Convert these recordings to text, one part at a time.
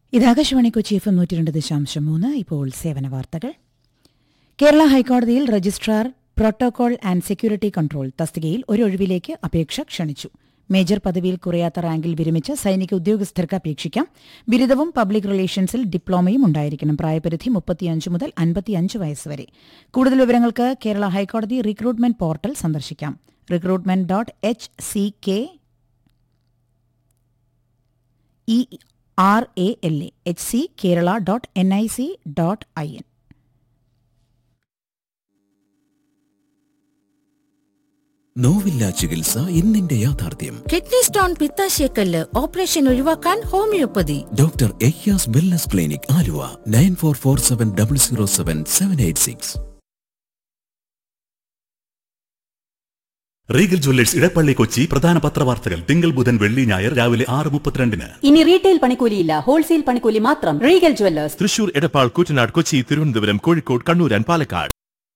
ഇത് Akashvani Kochi F M നൂറ്റി രണ്ട് ദശാംശം മൂന്ന് ഇപ്പോൾ സേവന വാർത്തകൾ കേരള ഹൈക്കോടതിയിൽ registrar protocol and security control തസ്തികയിൽ ഒരു ഒഴിവിലേക്ക് അപേക്ഷ ക്ഷണിച്ചു മേജർ പദവിയിൽ കുറയാത്ത റാങ്കിൽ വിരമിച്ച സൈനിക ഉദ്യോഗസ്ഥർക്ക് അപേക്ഷിക്കാം ബിരുദവും പബ്ലിക് റിലേഷൻസിൽ ഡിപ്ലോമയും ഉണ്ടായിരിക്കണം പ്രായപരിധി മുപ്പത്തിയഞ്ച് മുതൽ അൻപത്തിയഞ്ച് വയസ്സ് വരെ കൂടുതൽ വിവരങ്ങൾക്ക് കേരള ഹൈക്കോടതി റിക്രൂട്ട്മെന്റ് പോർട്ടൽ സന്ദർശിക്കാം recruitment dot H C K E R A L A H C Kerala dot N I C dot I N നോവില്ല ചികിത്സ ഇന്നിന്റെ യാഥാർത്ഥ്യം കിഡ്നി സ്റ്റോൺ പിത്താശയക്കല്ല് ഓപ്പറേഷൻ ഒഴിവാക്കാൻ ഹോമിയോപ്പതി ഡോക്ടർ എയ്യാസ് wellness clinic Aluva nine four four seven double zero seven seven eight six Regal Jewellers Edappally Kochi പ്രധാന പത്രവാർത്തകൾ തിങ്കൾ ബുധൻ വെള്ളി ഞായർ രാവിലെ ആറ് മുപ്പത്തിരണ്ടിന് ഇനി റീറ്റെയിൽ പണിക്കൂലിയില്ല ഹോൾസെയിൽ പണിക്കൂലി മാത്രം Regal Jewellers Thrissur Edappal Koottanad Kochi Thiruvananthapuram Kozhikode Kannur and Palakkad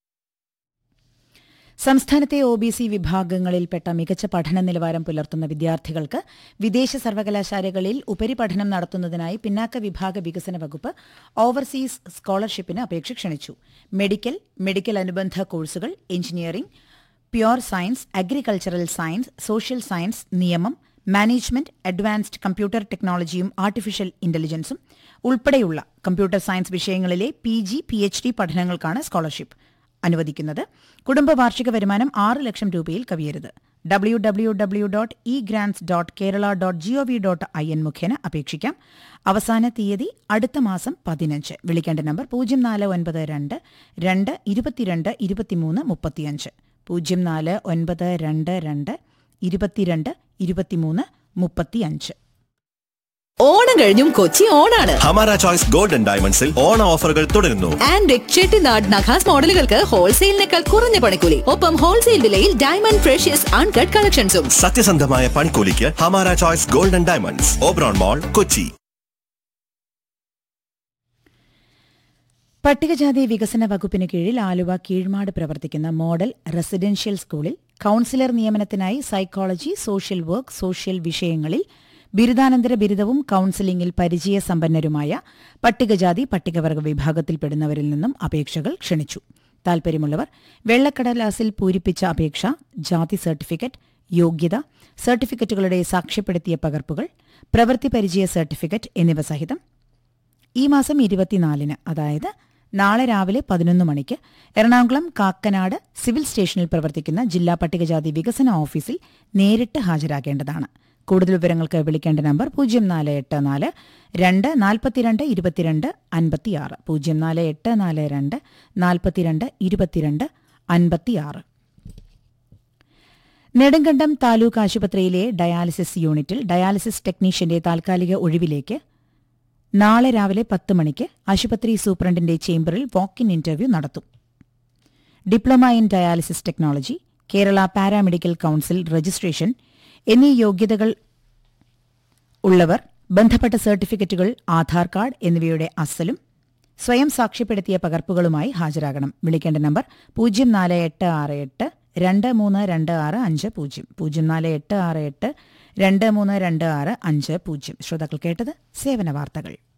സംസ്ഥാനത്തെ ഒ ബി സി വിഭാഗങ്ങളിൽപ്പെട്ട മികച്ച പഠന നിലവാരം പുലർത്തുന്ന വിദ്യാർത്ഥികൾക്ക് വിദേശ സർവകലാശാലകളിൽ ഉപരിപഠനം നടത്തുന്നതിനായി പിന്നാക്ക വിഭാഗ വികസന വകുപ്പ് ഓവർസീസ് സ്കോളർഷിപ്പിന് അപേക്ഷ ക്ഷണിച്ചു മെഡിക്കൽ മെഡിക്കൽ അനുബന്ധ കോഴ്സുകൾ engineering pure science agricultural science social science നിയമം മാനേജ്മെന്റ് അഡ്വാൻസ്ഡ് കമ്പ്യൂട്ടർ ടെക്നോളജിയും ആർട്ടിഫിഷ്യൽ ഇന്റലിജൻസും ഉൾപ്പെടെയുള്ള കമ്പ്യൂട്ടർ സയൻസ് വിഷയങ്ങളിലെ P G P H D പഠനങ്ങൾക്കാണ് സ്കോളർഷിപ്പ് അനുവദിക്കുന്നത് കുടുംബ വാർഷിക വരുമാനം ആറ് ലക്ഷം രൂപയിൽ കവിയരുത് W W W dot e grants dot Kerala dot GOV dot I N മുഖേന അപേക്ഷിക്കാം അവസാന തീയതി അടുത്ത മാസം പതിനഞ്ച് വിളിക്കേണ്ട നമ്പർ പൂജ്യം നാല് ഒൻപത് രണ്ട് രണ്ട് ഇരുപത്തിരണ്ട് ഇരുപത്തിമൂന്ന് മുപ്പത്തിയഞ്ച് പൂജ്യം നാല് ഒൻപത് രണ്ട് രണ്ട് ഇരുപത്തിരണ്ട് ഇരുപത്തിമൂന്ന് മുപ്പത്തിയഞ്ച് ഓണം കഴിഞ്ഞും കൊച്ചി ഓണാണ് ഹമാര ചോയ്സ് ഗോൾഡൻ ഡയമണ്ട്സിൽ ഓണ ഓഫറുകൾ തുടരുന്നു ആൻഡ് ചെട്ടിനാട് നഖാസ് മോഡലുകൾക്ക് ഹോൾസെയിലിനേക്കാൾ കുറഞ്ഞ പണിക്കൂലി ഒപ്പം ഹോൾസെയിൽ വിലയിൽ ഡയമണ്ട് ഫ്രഷ്യസ് അൺകട്ട് കളക്ഷൻസും സത്യസന്ധമായ പണിക്കൂലിക്ക് Hamara choice golden diamonds Oberon mall Kochi പട്ടികജാതി വികസന വകുപ്പിന് കീഴിൽ ആലുവ കീഴ്മാട് പ്രവർത്തിക്കുന്ന മോഡൽ റെസിഡൻഷ്യൽ സ്കൂളിൽ കൌൺസിലർ നിയമനത്തിനായി സൈക്കോളജി സോഷ്യൽ വർക്ക് സോഷ്യൽ വിഷയങ്ങളിൽ ബിരുദാനന്തര ബിരുദവും കൌൺസിലിംഗിൽ പരിചയസമ്പന്നരുമായ പട്ടികജാതി പട്ടികവർഗ വിഭാഗത്തിൽപ്പെടുന്നവരിൽ നിന്നും അപേക്ഷകൾ ക്ഷണിച്ചു താൽപര്യമുള്ളവർ വെള്ളക്കടലാസിൽ പൂരിപ്പിച്ച അപേക്ഷ ജാതി സർട്ടിഫിക്കറ്റ് യോഗ്യത സർട്ടിഫിക്കറ്റുകളുടെ സാക്ഷ്യപ്പെടുത്തിയ പകർപ്പുകൾ പ്രവൃത്തി പരിചയ സർട്ടിഫിക്കറ്റ് എന്നിവ സഹിതം ഈ മാസം ഇരുപത്തിനാലിന് അതായത് നാളെ രാവിലെ പതിനൊന്ന് മണിക്ക് എറണാകുളം കാക്കനാട് സിവിൽ സ്റ്റേഷനിൽ പ്രവർത്തിക്കുന്ന ജില്ലാ പട്ടികജാതി വികസന ഓഫീസിൽ നേരിട്ട് ഹാജരാകേണ്ടതാണ് കൂടുതൽ വിവരങ്ങൾക്ക് വിളിക്കേണ്ട നമ്പർ പൂജ്യം നാല് എട്ട് നാല് രണ്ട് നാൽപ്പത്തിരണ്ട് ഇരുപത്തിരണ്ട് അൻപത്തിയാറ് പൂജ്യം നാല് എട്ട് നാല് രണ്ട് നാൽപ്പത്തിരണ്ട് ഇരുപത്തിരണ്ട് അൻപത്തിയാറ് നെടുങ്കണ്ടം താലൂക്ക് ആശുപത്രിയിലെ ഡയാലിസിസ് യൂണിറ്റിൽ ഡയാലിസിസ് ടെക്നീഷ്യന്റെ താൽക്കാലിക ഒഴിവിലേക്ക് നാളെ രാവിലെ പത്ത് മണിക്ക് ആശുപത്രി സൂപ്രണ്ടിന്റെ ചേംബറിൽ വാക്ക് ഇൻ ഇന്റർവ്യൂ നടത്തും diploma in dialysis technology Kerala paramedical council registration എന്നീ യോഗ്യതകൾ ഉള്ളവർ ബന്ധപ്പെട്ട സർട്ടിഫിക്കറ്റുകൾ ആധാർ കാർഡ് എന്നിവയുടെ അസലും സ്വയം സാക്ഷ്യപ്പെടുത്തിയ പകർപ്പുകളുമായി ഹാജരാകണം വിളിക്കേണ്ട നമ്പർ പൂജ്യം നാല് എട്ട് ആറ് എട്ട് രണ്ട് മൂന്ന് രണ്ട് ആറ് അഞ്ച് പൂജ്യം പൂജ്യം നാല് എട്ട് ആറ് എട്ട് രണ്ട് മൂന്ന് രണ്ട് ആറ് അഞ്ച് പൂജ്യം ശ്രോതാക്കൾ കേട്ടത് സേവന വാർത്തകൾ